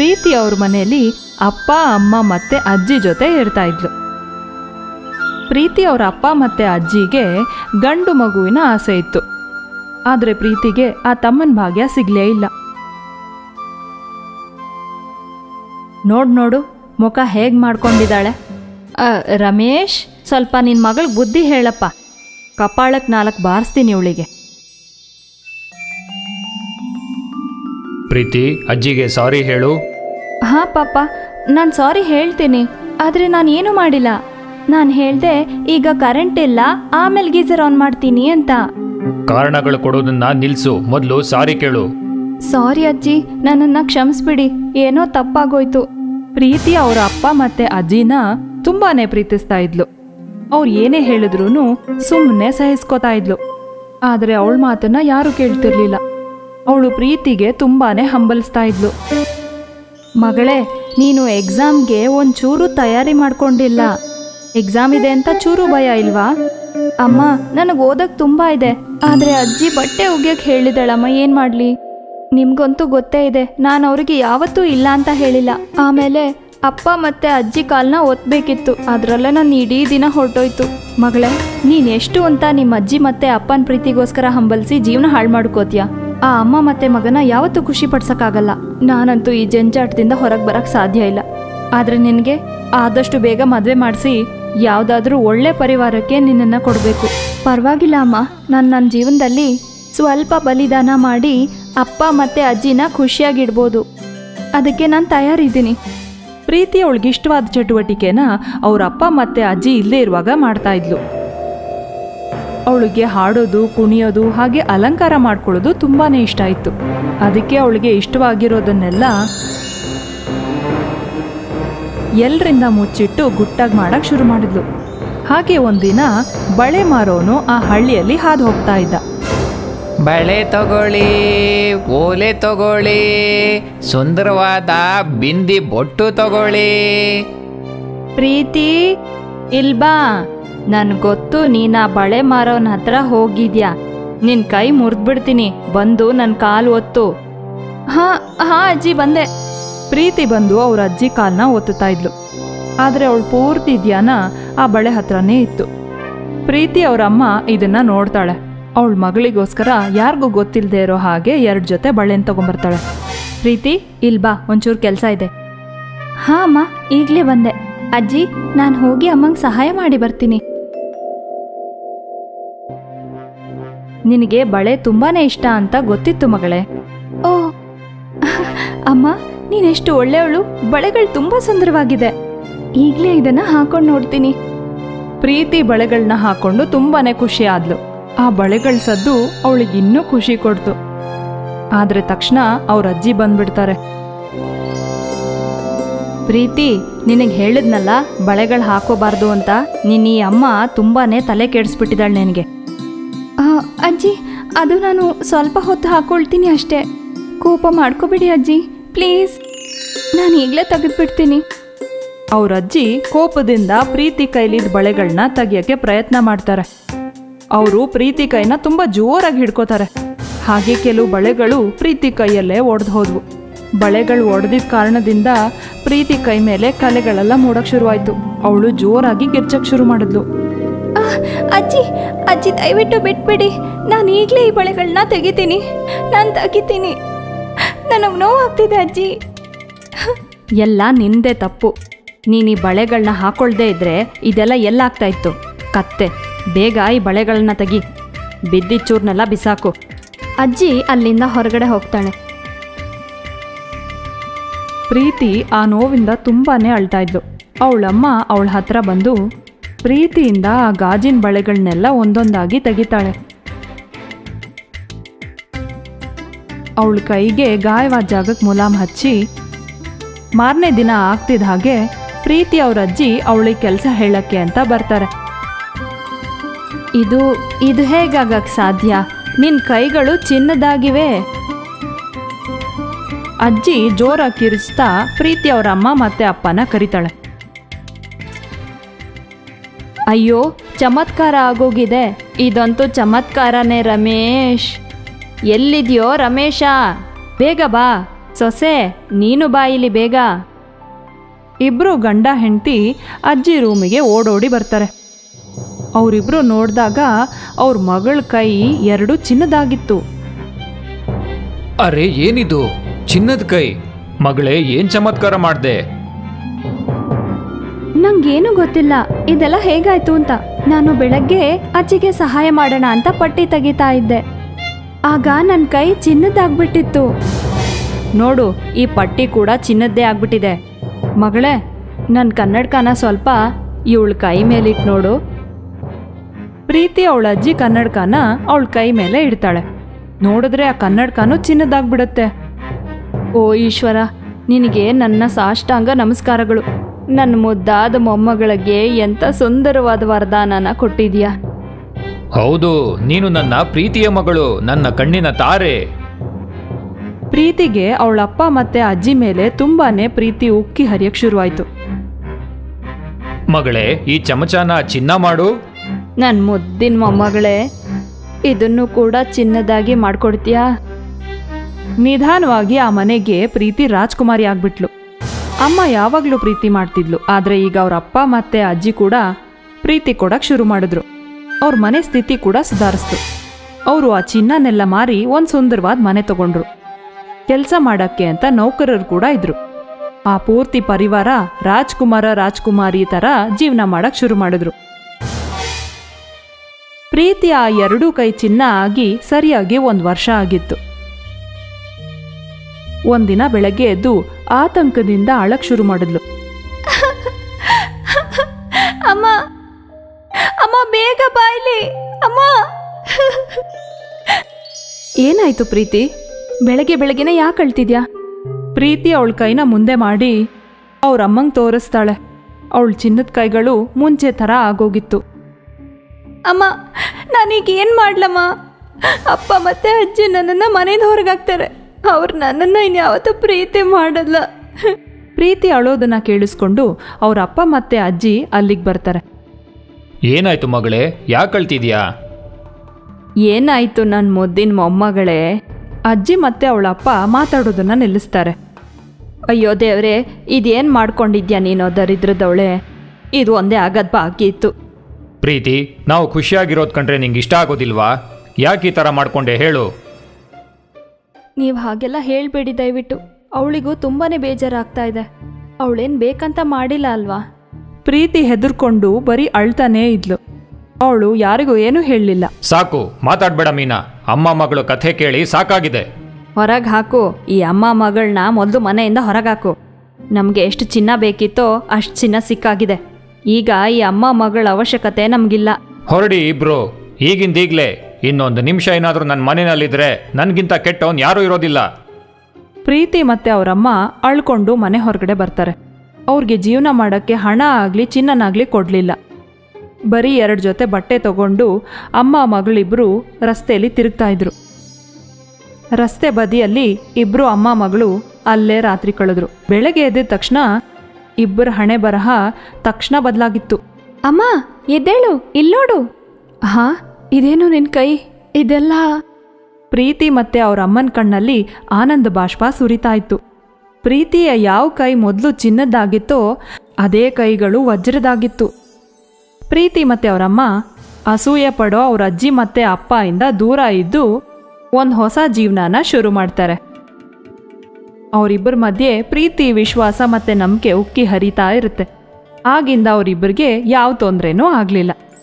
ಪ್ರೀತಿ ಅವ್ರ ಮನೆಯಲ್ಲಿ ಅಪ್ಪ ಅಮ್ಮ ಮತ್ತೆ ಅಜ್ಜಿ ಜೊತೆ ಇರ್ತಾ ಇದ್ಲು ಪ್ರೀತಿ ಅವ್ರ ಅಪ್ಪ ಮತ್ತೆ ಅಜ್ಜಿಗೆ ಗಂಡು ಮಗುವಿನ ಆಸೆ ಇತ್ತು ಆದ್ರೆ ಪ್ರೀತಿಗೆ ಆ ತಮ್ಮನ ಭಾಗ್ಯ ಸಿಗ್ಲೇ ಇಲ್ಲ ನೋಡ್ ನೋಡು ಮುಖ ಹೇಗ್ ಮಾಡ್ಕೊಂಡಿದ್ದಾಳೆ ಆ, ರಮೇಶ್ ಸ್ವಲ್ಪ ನಿನ್ ಮಗಳ ಬುದ್ಧಿ ಹೇಳಪ್ಪ ಕಪಾಳಕ್ ನಾಲ್ಕು ಬಾರಿಸ್ತೀನಿ ಇವಳಿಗೆ ಪ್ರೀತಿ ಅಜ್ಜಿಗೆ ಸಾರಿ ಹೇಳು ಹಾ ಪಾಪ ನಾನು ಸಾರಿ ಹೇಳ್ತೀನಿ ಆದ್ರೆ ನಾನು ಏನು ಮಾಡಿಲ್ಲ ನಾನು ಹೇಳ್ದೆ ಈಗ ಕರೆಂಟ್ ಇಲ್ಲ ಆಮೇಲೆ ಗೀಸರ್ ಆನ್ ಮಾಡ್ತೀನಿ ಅಂತ ಕಾರಣಗಳು ಕೊಡೋದನ್ನ ನಿಲ್ಸು ಮೊದಲು ಸಾರಿ ಕೇಳು ಸಾರಿ ಅಜ್ಜಿ ನನ್ನನ್ನ ಕ್ಷಮಿಸ್ಬಿಡಿ ಏನೋ ತಪ್ಪಾಗೋಯ್ತು ಪ್ರೀತಿ ಅವರ ಅಪ್ಪ ಮತ್ತೆ ಅಜ್ಜಿನ ತುಂಬಾನೇ ಪ್ರೀತಿಸ್ತಾ ಇದ್ಲು ಅವ್ರು ಏನೇ ಹೇಳಿದ್ರು ಸುಮ್ಮನೆ ಸಹಿಸ್ಕೋತಾ ಇದ್ಲು ಆದ್ರೆ ಅವಳ ಮಾತನ್ನ ಯಾರು ಕೇಳ್ತಿರ್ಲಿಲ್ಲ ಅವಳು ಪ್ರೀತಿಗೆ ತುಂಬಾನೇ ಹಂಬಲಿಸ್ತಾ ಇದ್ಲು ಮಗಳೇ ನೀನು ಎಕ್ಸಾಮ್ಗೆ ಒಂಚೂರು ತಯಾರಿ ಮಾಡ್ಕೊಂಡಿಲ್ಲ ಎಕ್ಸಾಮ್ ಇದೆ ಅಂತ ಚೂರು ಭಯ ಇಲ್ವಾ ಅಮ್ಮ ನನಗೆ ಓದಕ್ ತುಂಬಾ ಇದೆ ಆದ್ರೆ ಅಜ್ಜಿ ಬಟ್ಟೆ ಒಗ್ಯಕ್ ಹೇಳಿದಳಮ್ಮ ಏನ್ ಮಾಡ್ಲಿ ನಿಮ್ಗಂತೂ ಗೊತ್ತೇ ಇದೆ ನಾನು ಅವ್ರಿಗೆ ಯಾವತ್ತೂ ಇಲ್ಲ ಅಂತ ಹೇಳಿಲ್ಲ ಆಮೇಲೆ ಅಪ್ಪ ಮತ್ತೆ ಅಜ್ಜಿ ಕಾಲ್ನ ಒತ್ಬೇಕಿತ್ತು ಅದ್ರಲ್ಲೇ ನಾನು ಇಡೀ ದಿನ ಹೊರಟೋಯ್ತು ಮಗಳೇ ನೀನ್ ಎಷ್ಟು ಅಂತ ನಿಮ್ಮ ಅಜ್ಜಿ ಮತ್ತೆ ಅಪ್ಪನ ಪ್ರೀತಿಗೋಸ್ಕರ ಹಂಬಲಿಸಿ ಜೀವನ ಹಾಳು ಮಾಡ್ಕೋತೀಯ ಆ ಅಮ್ಮ ಮತ್ತೆ ಮಗನ ಯಾವತ್ತೂ ಖುಷಿ ಪಡ್ಸಕ್ಕಾಗಲ್ಲ ನಾನಂತೂ ಈ ಜಂಜಾಟದಿಂದ ಹೊರಗೆ ಬರಕ್ ಸಾಧ್ಯ ಇಲ್ಲ ಆದ್ರೆ ನಿನಗೆ ಆದಷ್ಟು ಬೇಗ ಮದುವೆ ಮಾಡಿಸಿ ಯಾವುದಾದ್ರೂ ಒಳ್ಳೆ ಪರಿವಾರಕ್ಕೆ ನಿನ್ನನ್ನು ಕೊಡಬೇಕು ಪರವಾಗಿಲ್ಲ ಅಮ್ಮ ನಾನು ನನ್ನ ಜೀವನದಲ್ಲಿ ಸ್ವಲ್ಪ ಬಲಿದಾನ ಮಾಡಿ ಅಪ್ಪ ಮತ್ತೆ ಅಜ್ಜಿನ ಖುಷಿಯಾಗಿಡ್ಬೋದು ಅದಕ್ಕೆ ನಾನು ತಯಾರಿದ್ದೀನಿ ಪ್ರೀತಿ ಅವಳಿಗೆ ಇಷ್ಟವಾದ ಚಟುವಟಿಕೆನ ಅವ್ರ ಅಪ್ಪ ಮತ್ತೆ ಅಜ್ಜಿ ಇಲ್ಲೇ ಇರುವಾಗ ಮಾಡ್ತಾ ಇದ್ಲು ಅವಳಿಗೆ ಹಾಡೋದು ಕುಣಿಯೋದು ಹಾಗೆ ಅಲಂಕಾರ ಮಾಡ್ಕೊಳ್ಳೋದು ತುಂಬಾನೇ ಇಷ್ಟ ಇತ್ತು ಅದಕ್ಕೆ ಅವಳಿಗೆ ಇಷ್ಟವಾಗಿರೋದನ್ನೆಲ್ಲ ಎಲ್ರಿಂದ ಮುಚ್ಚಿಟ್ಟು ಗುಟ್ಟಾಗಿ ಮಾಡಕ್ ಶುರು ಮಾಡಿದ್ಲು ಹಾಗೆ ಒಂದಿನ ಬಳೆ ಮಾರೋನು ಆ ಹಳ್ಳಿಯಲ್ಲಿ ಹಾದು ಹೋಗ್ತಾ ಇದ್ದ ಬಳೆ ತಗೊಳ್ಳಿ ಓಲೆ ತಗೊಳ್ಳಿ ಸುಂದರವಾದ ಬಿಂದಿ ಬೊಟ್ಟು ತಗೊಳ್ಳಿ ಪ್ರೀತಿ ಇಲ್ಬಾ ನನ್ ಗೊತ್ತು ನೀನ್ ಆ ಬಳೆ ಮಾರೋನ್ ಹತ್ರ ಹೋಗಿದ್ಯಾ ನಿನ್ ಕೈ ಮುರಿದ್ಬಿಡ್ತೀನಿ ಬಂದು ನನ್ ಕಾಲು ಒತ್ತು ಹಾ ಹಾ ಅಜ್ಜಿ ಬಂದೆ ಪ್ರೀತಿ ಬಂದು ಅವ್ರ ಅಜ್ಜಿ ಕಾಲ್ನ ಒತ್ತುತ್ತಾ ಇದ್ಲು ಆದ್ರೆ ಅವಳು ಪೂರ್ತಿ ಧ್ಯಾನ ಆ ಬಳೆ ಹತ್ರನೇ ಇತ್ತು ಪ್ರೀತಿ ಅವ್ರ ಅಮ್ಮ ಇದನ್ನ ನೋಡ್ತಾಳೆ ಅವಳ ಮಗಳಿಗೋಸ್ಕರ ಯಾರಿಗೂ ಗೊತ್ತಿಲ್ಲದೆ ಇರೋ ಹಾಗೆ ಎರಡು ಜೊತೆ ಬಳೆನ್ ತಗೊಂಬರ್ತಾಳೆ ಪ್ರೀತಿ ಇಲ್ ಬಾ ಒಂಚೂರು ಕೆಲಸ ಇದೆ ಹಾ ಅಮ್ಮ ಈಗಲೇ ಬಂದೆ ಅಜ್ಜಿ ನಾನು ಹೋಗಿ ಅಮ್ಮಂಗೆ ಸಹಾಯ ಮಾಡಿ ಬರ್ತೀನಿ ನಿನಗೆ ಬಳೆ ತುಂಬಾನೇ ಇಷ್ಟ ಅಂತ ಗೊತ್ತಿತ್ತು ಮಗಳೇ ಓ ಅಮ್ಮ ನೀನೆಷ್ಟು ಒಳ್ಳೆಯವಳು ಬಳೆಗಳು ತುಂಬಾ ಸುಂದರವಾಗಿದೆ ಈಗಲೇ ಇದನ್ನ ಹಾಕೊಂಡು ನೋಡ್ತೀನಿ ಪ್ರೀತಿ ಬಳೆಗಳನ್ನ ಹಾಕೊಂಡು ತುಂಬಾನೇ ಖುಷಿ ಆದ್ಲು ಆ ಬಳೆಗಳ ಸದ್ದು ಅವಳಿಗೆ ಇನ್ನೂ ಖುಷಿ ಕೊಡ್ತು ಆದ್ರೆ ತಕ್ಷಣ ಅವ್ರ ಅಜ್ಜಿ ಬಂದ್ಬಿಡ್ತಾರೆ ಪ್ರೀತಿ ನಿನಗೆ ಹೇಳಿದ್ನಲ್ಲ ಬಳೆಗಳು ಹಾಕೋಬಾರ್ದು ಅಂತ ನಿನ್ನ ಈ ಅಮ್ಮ ತುಂಬಾನೇ ತಲೆ ಕೆಡಿಸ್ಬಿಟ್ಟಿದ್ದಾಳೆ ನಿನಗೆ ಅಜ್ಜಿ ಅದು ನಾನು ಸ್ವಲ್ಪ ಹೊತ್ತು ಹಾಕೊಳ್ತೀನಿ ಅಷ್ಟೇ ಕೋಪ ಮಾಡ್ಕೋಬೇಡಿ ಅಜ್ಜಿ ಪ್ಲೀಸ್ ನಾನು ಈಗಲೇ ತೆಗೆದ್ಬಿಡ್ತೀನಿ ಅವ್ರ ಅಜ್ಜಿ ಕೋಪದಿಂದ ಪ್ರೀತಿ ಕೈಲಿದ್ದ ಬಳೆಗಳನ್ನ ತೆಗಿಯೋಕ್ಕೆ ಪ್ರಯತ್ನ ಮಾಡ್ತಾರೆ ಅವರು ಪ್ರೀತಿ ಕೈನ ತುಂಬ ಜೋರಾಗಿ ಹಿಡ್ಕೋತಾರೆ ಹಾಗೆ ಕೆಲವು ಬಳೆಗಳು ಪ್ರೀತಿ ಕೈಯಲ್ಲೇ ಒಡೆದು ಹೋದ್ವು ಬಳೆಗಳು ಒಡೆದಿದ್ದ ಕಾರಣದಿಂದ ಪ್ರೀತಿ ಕೈ ಮೇಲೆ ಕಲೆಗಳೆಲ್ಲ ಮೂಡಕ್ ಶುರುವಾಯ್ತು ಅವಳು ಜೋರಾಗಿ ಗಿರ್ಚಕ್ ಶುರು ಮಾಡಿದ್ಲು ಅಜ್ಜಿ ಅಜ್ಜಿ ದಯವಿಟ್ಟು ಬಿಟ್ಬಿಡಿ ನಾನು ಈಗಲೇ ಈ ಬಳೆಗಳನ್ನ ತೆಗಿತೀನಿ ನಾನು ತೆಗಿತೀನಿ ನನಗೆ ನೋವಾಗ್ತಿದೆ ಅಜ್ಜಿ ಎಲ್ಲ ನಿಂದೆ ತಪ್ಪು ನೀನು ಈ ಬಳೆಗಳನ್ನ ಹಾಕೊಳ್ದೇ ಇದ್ರೆ ಇದೆಲ್ಲ ಎಲ್ಲಾಗ್ತಾ ಇತ್ತು ಕತ್ತೆ ಬೇಗ ಈ ಬಳೆಗಳನ್ನ ತೆಗಿ ಬಿದ್ದಿದ್ದ ಚೂರ್ನೆಲ್ಲ ಬಿಸಾಕು ಅಜ್ಜಿ ಅಲ್ಲಿಂದ ಹೊರಗಡೆ ಹೋಗ್ತಾಳೆ ಪ್ರೀತಿ ಆ ನೋವಿಂದ ತುಂಬಾನೇ ಅಳ್ತಾ ಇದ್ಲು ಅವಳಮ್ಮ ಅವಳ ಹತ್ರ ಬಂದು ಪ್ರೀತಿಯಿಂದ ಆ ಗಾಜಿನ ಬಳೆಗಳನ್ನೆಲ್ಲ ಒಂದೊಂದಾಗಿ ತೆಗಿತಾಳೆ ಅವಳ ಕೈಗೆ ಗಾಯವಾದ ಜಾಗಕ್ಕೆ ಮುಲಾಮ್ ಹಚ್ಚಿ ಮಾರನೇ ದಿನ ಆಗ್ತಿದ್ದ ಹಾಗೆ ಪ್ರೀತಿ ಅವ್ರ ಅಜ್ಜಿ ಅವಳಿಗೆ ಕೆಲಸ ಹೇಳಕ್ಕೆ ಅಂತ ಬರ್ತಾರೆ ಇದು ಇದು ಹೇಗಾಗಕ್ ಸಾಧ್ಯ ನಿನ್ ಕೈಗಳು ಚಿನ್ನದಾಗಿವೆ ಅಜ್ಜಿ ಜೋರಾಗಿ ಕಿರಿಸ್ತಾ ಪ್ರೀತಿ ಅವ್ರ ಅಮ್ಮ ಮತ್ತೆ ಅಪ್ಪನ ಕರಿತಾಳೆ ಅಯ್ಯೋ ಚಮತ್ಕಾರ ಆಗೋಗಿದೆ ಇದಂತೂ ಚಮತ್ಕಾರನೇ ರಮೇಶ್ ಎಲ್ಲಿದ್ಯೋ ರಮೇಶ ಬೇಗ ಬಾ ಸೊಸೆ ನೀನು ಬಾಯಿಲಿ ಬೇಗ ಇಬ್ರು ಗಂಡ ಹೆಂಡತಿ ಅಜ್ಜಿ ರೂಮಿಗೆ ಓಡೋಡಿ ಬರ್ತಾರೆ ಅವರಿಬ್ರು ನೋಡಿದಾಗ ಅವ್ರ ಮಗಳ ಕೈ ಎರಡು ಚಿನ್ನದಾಗಿತ್ತು ಅರೆ ಏನಿದು ಚಿನ್ನದ ಕೈ ಮಗಳೇ ಏನ್ ಚಮತ್ಕಾರ ಮಾಡ್ದೆ ನಂಗೇನು ಗೊತ್ತಿಲ್ಲ ಇದೆಲ್ಲ ಹೇಗಾಯ್ತು ಅಂತ ನಾನು ಬೆಳಗ್ಗೆ ಅಜ್ಜಿಗೆ ಸಹಾಯ ಮಾಡೋಣ ಅಂತ ಪಟ್ಟಿ ತೆಗಿತಾ ಇದ್ದೆ ಆಗ ನನ್ನ ಕೈ ಚಿನ್ನದಾಗ್ಬಿಟ್ಟಿತ್ತು ನೋಡು ಈ ಪಟ್ಟಿ ಕೂಡ ಚಿನ್ನದ್ದೇ ಆಗ್ಬಿಟ್ಟಿದೆ ಮಗಳೇ ನನ್ನ ಕನ್ನಡಕನ ಸ್ವಲ್ಪ ಇವಳ ಕೈ ಮೇಲಿಟ್ಟು ನೋಡು ಪ್ರೀತಿ ಅವಳ ಅಜ್ಜಿ ಕನ್ನಡಕನ ಅವಳ ಕೈ ಮೇಲೆ ಇಡ್ತಾಳೆ ನೋಡಿದ್ರೆ ಆ ಕನ್ನಡಕನೂ ಚಿನ್ನದಾಗ್ಬಿಡುತ್ತೆ ಓ ಈಶ್ವರ ನಿನಗೆ ನನ್ನ ಸಾಷ್ಟಾಂಗ ನಮಸ್ಕಾರಗಳು ನನ್ನ ಮುದ್ದಾದ ಮೊಮ್ಮಗಳಿಗೆ ಎಂಥ ಸುಂದರವಾದ ವರದಾನನ ಕೊಟ್ಟಿದ್ಯಾ ಹೌದು ನೀನು ನನ್ನ ಪ್ರೀತಿಯ ಮಗಳು ನನ್ನ ಕಣ್ಣಿನ ತಾರೆ ಪ್ರೀತಿಗೆ ಅವಳಪ್ಪ ಮತ್ತೆ ಅಜ್ಜಿ ಮೇಲೆ ತುಂಬಾನೇ ಪ್ರೀತಿ ಉಕ್ಕಿ ಹರಿಯಕ್ ಶುರುವಾಯ್ತು ಮಗಳೇ ಈ ಚಮಚನ ಚಿನ್ನ ಮಾಡು ನನ್ನ ಮುದ್ದಿನ ಮೊಮ್ಮಗಳೇ ಇದನ್ನು ಕೂಡ ಚಿನ್ನದಾಗಿ ಮಾಡ್ಕೊಡ್ತೀಯಾ ನಿಧಾನವಾಗಿ ಆ ಮನೆಗೆ ಪ್ರೀತಿ ರಾಜ್ಕುಮಾರಿ ಆಗ್ಬಿಟ್ಲು ಅಮ್ಮ ಯಾವಾಗಲೂ ಪ್ರೀತಿ ಮಾಡ್ತಿದ್ಲು ಆದ್ರೆ ಈಗ ಅವ್ರ ಅಪ್ಪ ಮತ್ತೆ ಅಜ್ಜಿ ಕೂಡ ಪ್ರೀತಿ ಕೊಡಕ್ ಶುರು ಮಾಡಿದ್ರು ಅವ್ರ ಮನೆ ಸ್ಥಿತಿ ಕೂಡ ಸುಧಾರಿಸ್ತು ಅವರು ಆ ಚಿನ್ನನೆಲ್ಲ ಮಾರಿ ಒಂದು ಸುಂದರವಾದ ಮನೆ ತಗೊಂಡ್ರು ಕೆಲಸ ಮಾಡಕ್ಕೆ ಅಂತ ನೌಕರರು ಕೂಡ ಇದ್ರು ಆ ಪೂರ್ತಿ ಪರಿವಾರ ರಾಜ್ಕುಮಾರ ರಾಜ್ಕುಮಾರಿ ತರ ಜೀವನ ಮಾಡಕ್ ಶುರು ಮಾಡಿದ್ರು ಪ್ರೀತಿ ಆ ಎರಡೂ ಕೈ ಚಿನ್ನ ಆಗಿ ಸರಿಯಾಗಿ ಒಂದು ವರ್ಷ ಆಗಿತ್ತು ಒಂದಿನ ಬೆಳಗ್ಗೆ ಎದ್ದು ಆತಂಕದಿಂದ ಅಳಕ್ ಶುರು ಮಾಡಿದ್ಲು ಅಮ್ಮ ಅಮ್ಮ ಬೇಗ ಬಾಯ್ಲಿ ಅಮ್ಮ ಏನಾಯ್ತು ಪ್ರೀತಿ ಬೆಳಗ್ಗೆ ಬೆಳಗ್ಗೆನೆ ಯಾಕೆ ಅಳ್ತಿದ್ಯಾ ಪ್ರೀತಿ ಅವಳ ಕೈನ ಮುಂದೆ ಮಾಡಿ ಅವ್ರ ಅಮ್ಮಂಗೆ ತೋರಿಸ್ತಾಳೆ ಅವಳ ಚಿನ್ನದ ಕೈಗಳು ಮುಂಚೆ ಥರ ಆಗೋಗಿತ್ತು ಅಮ್ಮ ನಾನೀಗ ಏನು ಮಾಡ್ಲಮ್ಮ ಅಪ್ಪ ಮತ್ತೆ ಅಜ್ಜಿ ನನ್ನನ್ನು ಮನೆಯಿಂದ ಹೊರಗಾಕ್ತಾರೆ ಅವ್ರು ನನ್ನನ್ನು ಇನ್ಯಾವತ್ತೂ ಪ್ರೀತಿ ಮಾಡಲ್ಲ ಪ್ರೀತಿ ಅಳೋದನ್ನ ಕೇಳಿಸ್ಕೊಂಡು ಅವ್ರ ಅಪ್ಪ ಮತ್ತೆ ಅಜ್ಜಿ ಅಲ್ಲಿಗೆ ಬರ್ತಾರೆ ಏನಾಯ್ತು ಮಗಳೇ ಯಾಕೆ ಅಳ್ತಿದ್ಯಾ ಏನಾಯ್ತು ನನ್ನ ಮುದ್ದಿನ ಮೊಮ್ಮಗಳೇ ಅಜ್ಜಿ ಮತ್ತೆ ಅವಳ ಅಪ್ಪ ಮಾತಾಡೋದನ್ನ ನಿಲ್ಲಿಸ್ತಾರೆ ಅಯ್ಯೋ ದೇವ್ರೆ ಇದೇನು ಮಾಡ್ಕೊಂಡಿದ್ಯಾ ನೀನು ದರಿದ್ರದವಳೆ ಇದು ಒಂದೇ ಆಗದ್ ಬಾಕಿ ಇತ್ತು ಪ್ರೀತಿ ನಾವು ಖುಷಿಯಾಗಿರೋದ್ ಕಂಡ್ರೆ ನಿಂಗೆ ಇಷ್ಟ ಆಗೋದಿಲ್ವಾ ಯಾಕೆ ಈ ಥರ ಮಾಡ್ಕೊಂಡೆ ಹೇಳು ನೀವು ಹಾಗೆಲ್ಲ ಹೇಳಬೇಡಿ ದಯವಿಟ್ಟು ಅವಳಿಗೂ ತುಂಬಾನೇ ಬೇಜಾರಾಗ್ತಾ ಇದೆ ಅವಳೇನು ಬೇಕಂತ ಮಾಡಿಲ್ಲ ಅಲ್ವಾ ಪ್ರೀತಿ ಹೆದರ್ಕೊಂಡು ಬರೀ ಅಳ್ತಾನೇ ಇದ್ಲು ಅವಳು ಯಾರಿಗೂ ಏನೂ ಹೇಳಲಿಲ್ಲ ಸಾಕು ಮಾತಾಡ್ಬೇಡ ಮೀನಾ ಅಮ್ಮ ಮಗಳು ಕಥೆ ಕೇಳಿ ಸಾಕಾಗಿದೆ ಹೊರಗೆ ಹಾಕು ಈ ಅಮ್ಮ ಮಗಳನ್ನ ಮೊದಲು ಮನೆಯಿಂದ ಹೊರಗೆ ಹಾಕು ನಮಗೆ ಎಷ್ಟು ಚಿನ್ನ ಬೇಕಿತ್ತೋ ಅಷ್ಟು ಚಿನ್ನ ಸಿಕ್ಕಾಗಿದೆ ಈಗ ಈ ಅಮ್ಮ ಮಗಳ ಅವಶ್ಯಕತೆ ನಮಗಿಲ್ಲ ಹೊರಡಿ ಇಬ್ರು ಈಗಿಂದೀಗ್ಲೇ ಇನ್ನೊಂದು ನಿಮಿಷ ಏನಾದರೂ ನನ್ನ ಮನೆಯಲ್ಲಿದ್ರೆ ನನಗಿಂತ ಕೆಟ್ಟವನ್ ಯಾರೂ ಇರೋದಿಲ್ಲ ಪ್ರೀತಿ ಮತ್ತೆ ಅವರಮ್ಮ ಅಳ್ಕೊಂಡು ಮನೆ ಹೊರಗಡೆ ಬರ್ತಾರೆ ಅವ್ರಿಗೆ ಜೀವನ ಮಾಡೋಕ್ಕೆ ಹಣ ಆಗಲಿ ಚಿನ್ನನಾಗಲಿ ಕೊಡಲಿಲ್ಲ ಬರೀ ಎರಡು ಜೊತೆ ಬಟ್ಟೆ ತಗೊಂಡು ಅಮ್ಮ ಮಗಳಿಬ್ರು ರಸ್ತೆಯಲ್ಲಿ ತಿರುಗ್ತಾ ಇದ್ರು ರಸ್ತೆ ಬದಿಯಲ್ಲಿ ಇಬ್ರು ಅಮ್ಮ ಮಗಳು ಅಲ್ಲೇ ರಾತ್ರಿ ಕಳೆದ್ರು ಬೆಳಗ್ಗೆ ಎದ್ದ ತಕ್ಷಣ ಇಬ್ಬರ ಹಣೆ ಬರಹ ತಕ್ಷಣ ಬದಲಾಗಿತ್ತು ಅಮ್ಮ ಎದ್ದೇಳು ಇಲ್ಲೋಡು ಹಾ ಇದೇನು ನಿನ್ ಕೈ ಇದೆಲ್ಲ ಪ್ರೀತಿ ಮತ್ತೆ ಅವ್ರ ಅಮ್ಮನ ಕಣ್ಣಲ್ಲಿ ಆನಂದ ಬಾಷ್ಪ ಸುರಿತಾ ಇತ್ತು ಪ್ರೀತಿಯ ಯಾವ ಕೈ ಮೊದಲು ಚಿನ್ನದ್ದಾಗಿತ್ತೋ ಅದೇ ಕೈಗಳು ವಜ್ರದಾಗಿತ್ತು ಪ್ರೀತಿ ಮತ್ತೆ ಅವರಮ್ಮ ಅಸೂಯೆ ಪಡೋ ಅವ್ರ ಅಜ್ಜಿ ಮತ್ತೆ ಅಪ್ಪ ಇಂದ ದೂರ ಇದ್ದು ಒಂದು ಹೊಸ ಜೀವನನ ಶುರು ಮಾಡ್ತಾರೆ ಅವರಿಬ್ಬರ ಮಧ್ಯೆ ಪ್ರೀತಿ ವಿಶ್ವಾಸ ಮತ್ತೆ ನಂಬಿಕೆ ಉಕ್ಕಿ ಹರಿತಾ ಇರುತ್ತೆ ಆಗಿಂದ ಅವರಿಬ್ಬರಿಗೆ ಯಾವ ತೊಂದರೆನೂ ಆಗಲಿಲ್ಲ